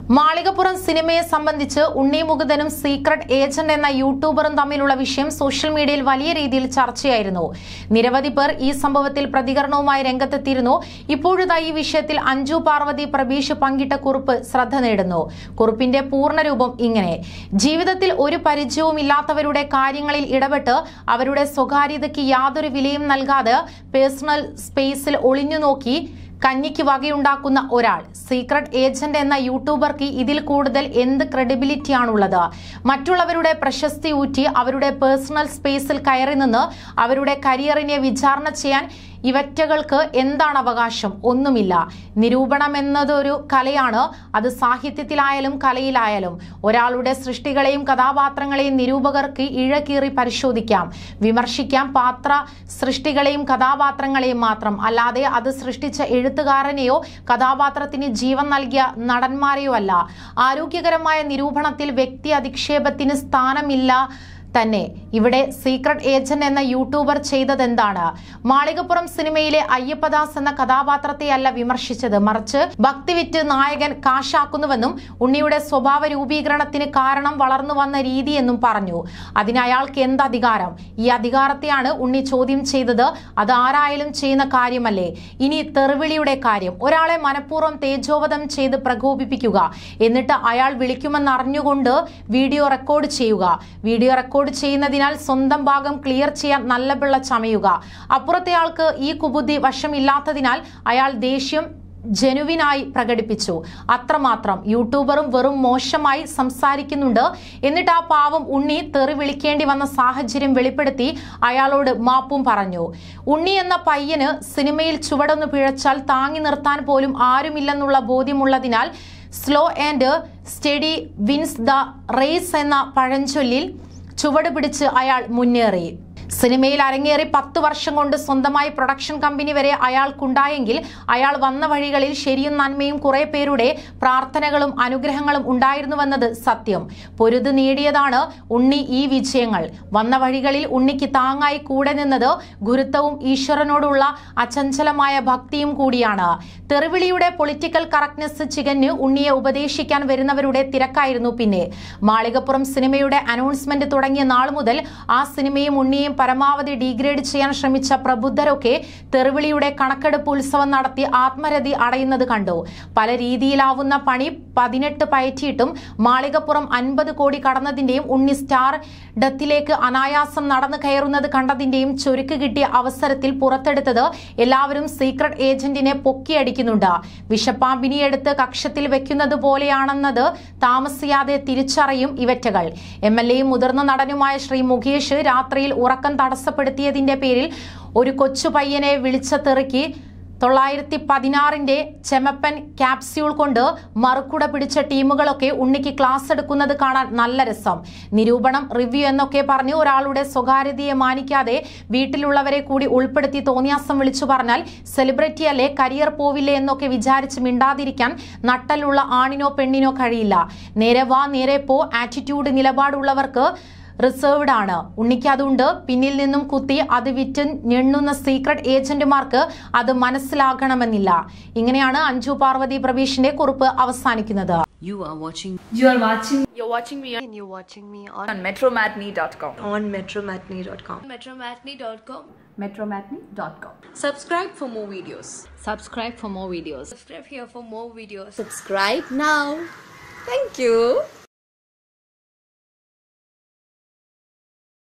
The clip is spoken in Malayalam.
മാളികപ്പുറം സിനിമയെ സംബന്ധിച്ച് ഉണ്ണി മുകുന്ദനും സീക്രട്ട് ഏജന്റ് എന്ന യൂട്യൂബറും തമ്മിലുള്ള വിഷയം സോഷ്യൽ മീഡിയയിൽ വലിയ രീതിയിൽ ചർച്ചയായിരുന്നു നിരവധി പേർ ഈ സംഭവത്തിൽ പ്രതികരണവുമായി രംഗത്തെത്തിയിരുന്നു ഇപ്പോഴിതാ ഈ വിഷയത്തിൽ അഞ്ജു പാർവതി പ്രബീഷ് പങ്കിട്ട കുറിപ്പ് ശ്രദ്ധ നേടുന്നു കുറിപ്പിന്റെ പൂർണ്ണരൂപം ഇങ്ങനെ ജീവിതത്തിൽ ഒരു പരിചയവുമില്ലാത്തവരുടെ കാര്യങ്ങളിൽ ഇടപെട്ട് അവരുടെ സ്വകാര്യതയ്ക്ക് യാതൊരു വിലയും നൽകാതെ പേഴ്സണൽ സ്പേസിൽ ഒളിഞ്ഞു നോക്കി കഞ്ഞിക്ക് വകയുണ്ടാക്കുന്ന ഒരാൾ സീക്രട്ട് ഏജന്റ് എന്ന യൂട്യൂബർക്ക് ഇതിൽ കൂടുതൽ എന്ത് ക്രെഡിബിലിറ്റിയാണുള്ളത് മറ്റുള്ളവരുടെ പ്രശസ്തി ഊറ്റി അവരുടെ പേഴ്സണൽ സ്പേസിൽ കയറി നിന്ന് അവരുടെ കരിയറിനെ വിചാരണ ചെയ്യാൻ ഇവറ്റകൾക്ക് എന്താണ് അവകാശം ഒന്നുമില്ല നിരൂപണം എന്നതൊരു കലയാണ് അത് സാഹിത്യത്തിലായാലും കലയിലായാലും ഒരാളുടെ സൃഷ്ടികളെയും കഥാപാത്രങ്ങളെയും നിരൂപകർക്ക് ഇഴകീറി പരിശോധിക്കാം വിമർശിക്കാം പാത്ര സൃഷ്ടികളെയും കഥാപാത്രങ്ങളെയും മാത്രം അല്ലാതെ അത് സൃഷ്ടിച്ച എഴുത്തുകാരനെയോ കഥാപാത്രത്തിന് ജീവൻ നൽകിയ നടന്മാരെയോ അല്ല ആരോഗ്യകരമായ നിരൂപണത്തിൽ വ്യക്തി അധിക്ഷേപത്തിന് സ്ഥാനമില്ല തന്നെ ഇവിടെ സീക്രട്ട് ഏജന്റ് എന്ന യൂട്യൂബർ ചെയ്തതെന്താണ് മാളികപ്പുറം സിനിമയിലെ അയ്യപ്പദാസ് എന്ന കഥാപാത്രത്തെയല്ല വിമർശിച്ചത് മറിച്ച് ഭക്തി വിറ്റ് നായകൻ കാശാക്കുന്നുവെന്നും ഉണ്ണിയുടെ സ്വഭാവ രൂപീകരണത്തിന് കാരണം വളർന്നു വന്ന രീതി എന്നും പറഞ്ഞു അതിന് അയാൾക്ക് എന്ത് അധികാരം ഈ അധികാരത്തെയാണ് ഉണ്ണി ചോദ്യം ചെയ്തത് അത് ആരായാലും ചെയ്യുന്ന കാര്യമല്ലേ ഇനി തെറിവിളിയുടെ കാര്യം ഒരാളെ മനഃപൂർവ്വം തേജോവധം ചെയ്ത് പ്രകോപിപ്പിക്കുക എന്നിട്ട് അയാൾ വിളിക്കുമെന്ന് അറിഞ്ഞുകൊണ്ട് വീഡിയോ റെക്കോർഡ് ചെയ്യുക വീഡിയോ റെക്കോർഡ് ചെയ്യുന്നതിനാൽ സ്വന്തം ഭാഗം ക്ലിയർ ചെയ്യാൻ നല്ല പിള്ള ചമയുക അപ്പുറത്തെ ആൾക്ക് ഈ കുബുദ്ധി വശമില്ലാത്തതിനാൽ അയാൾ ദേഷ്യം ജനുവിനായി പ്രകടിപ്പിച്ചു അത്രമാത്രം യൂട്യൂബറും വെറും മോശമായി സംസാരിക്കുന്നുണ്ട് എന്നിട്ട് ആ പാവം ഉണ്ണി തെറി വിളിക്കേണ്ടി വന്ന സാഹചര്യം വെളിപ്പെടുത്തി അയാളോട് മാപ്പും പറഞ്ഞു ഉണ്ണി എന്ന പയ്യന് സിനിമയിൽ ചുവടൊന്ന് പിഴച്ചാൽ താങ്ങി നിർത്താൻ പോലും ആരുമില്ലെന്നുള്ള ബോധ്യമുള്ളതിനാൽ slow and steady wins the race എന്ന പഴഞ്ചൊല്ലിൽ ചുവട് പിടിച്ച് അയാൾ മുന്നേറി സിനിമയിൽ അരങ്ങേറി പത്ത് വർഷം കൊണ്ട് സ്വന്തമായി പ്രൊഡക്ഷൻ കമ്പനി വരെ അയാൾക്കുണ്ടായെങ്കിൽ അയാൾ വന്ന വഴികളിൽ ശരിയും നന്മയും കുറെ പേരുടെ പ്രാർത്ഥനകളും അനുഗ്രഹങ്ങളും ഉണ്ടായിരുന്നുവെന്നത് സത്യം പൊരുത് നേടിയതാണ് ഉണ്ണി ഈ വിജയങ്ങൾ വന്ന വഴികളിൽ ഉണ്ണിക്ക് താങ്ങായി കൂടെ നിന്നത് ഗുരുത്വവും ഈശ്വരനോടുള്ള അചഞ്ചലമായ ഭക്തിയും കൂടിയാണ് തെറിവിളിയുടെ പൊളിറ്റിക്കൽ കറക്റ്റ്നെസ് ചികഞ്ഞ് ഉണ്ണിയെ ഉപദേശിക്കാൻ വരുന്നവരുടെ തിരക്കായിരുന്നു പിന്നെ മാളികപ്പുറം സിനിമയുടെ അനൗൺസ്മെന്റ് തുടങ്ങിയ നാൾ മുതൽ ആ സിനിമയും ഉണ്ണിയും പരമാവധി ഡീഗ്രേഡ് ചെയ്യാൻ ശ്രമിച്ച പ്രബുദ്ധരൊക്കെ തെറിവിളിയുടെ കണക്കെടുപ്പ് ഉത്സവം നടത്തി ആത്മരതി അടയുന്നത് കണ്ടു പല രീതിയിലാവുന്ന പണി പതിനെട്ട് പയറ്റിയിട്ടും മാളികപ്പുറം അൻപത് കോടി കടന്നതിന്റെയും ഉണ്ണി സ്റ്റാർ ഡത്തിലേക്ക് അനായാസം നടന്നു കയറുന്നത് കണ്ടതിന്റെയും ചുരുക്ക് കിട്ടിയ അവസരത്തിൽ പുറത്തെടുത്തത് എല്ലാവരും സീക്രട്ട് ഏജന്റിനെ പൊക്കിയടിക്കുന്നുണ്ട് വിഷപ്പാമ്പിനി എടുത്ത് കക്ഷത്തിൽ വെക്കുന്നത് പോലെയാണെന്നത് താമസിയാതെ തിരിച്ചറിയും ഇവറ്റകൾ എം എൽ എയും മുതിർന്ന നടനുമായ ശ്രീ മുകേഷ് രാത്രിയിൽ ഉറക്കം തടസ്സപ്പെടുത്തിയതിന്റെ പേരിൽ ഒരു കൊച്ചു പയ്യനെ വിളിച്ച തെറിക്ക് തൊള്ളായിരത്തി പതിനാറിന്റെ ചെമപ്പൻ ക്യാപ്സ്യൂൾ കൊണ്ട് മറുക്കുട പിടിച്ച ടീമുകളൊക്കെ ഉണ്ണിക്ക് ക്ലാസ് എടുക്കുന്നത് കാണാൻ നല്ല രസം നിരൂപണം റിവ്യൂ എന്നൊക്കെ പറഞ്ഞ് ഒരാളുടെ സ്വകാര്യതയെ മാനിക്കാതെ വീട്ടിലുള്ളവരെ കൂടി ഉൾപ്പെടുത്തി തോന്നിയാസം വിളിച്ചു പറഞ്ഞാൽ സെലിബ്രിറ്റി അല്ലേ കരിയർ പോവില്ലേ എന്നൊക്കെ വിചാരിച്ച് മിണ്ടാതിരിക്കാൻ നട്ടലുള്ള ആണിനോ പെണ്ണിനോ കഴിയില്ല നേരെ വാ നേരെ പോ ആറ്റിറ്റ്യൂഡ് നിലപാടുള്ളവർക്ക് റിസർവ്ഡ് ആണ് ഉണ്ണിക്ക് അതുണ്ട് പിന്നിൽ നിന്നും കുത്തി അത് വിറ്റ് ഞെണ്ണുന്ന സീക്രട്ട് ഏജന്റുമാർക്ക് അത് മനസ്സിലാകണമെന്നില്ല ഇങ്ങനെയാണ് അഞ്ജു പാർവതി പ്രവീഷിന്റെ കുറിപ്പ് അവസാനിക്കുന്നത് You are watching You are watching You're watching me and you're watching me on on metromatney.com. on metromatney.com. metromatney.com. Metromatney.com. subscribe for more videos Subscribe for more videos. Subscribe here for more videos. Subscribe now. Thank you.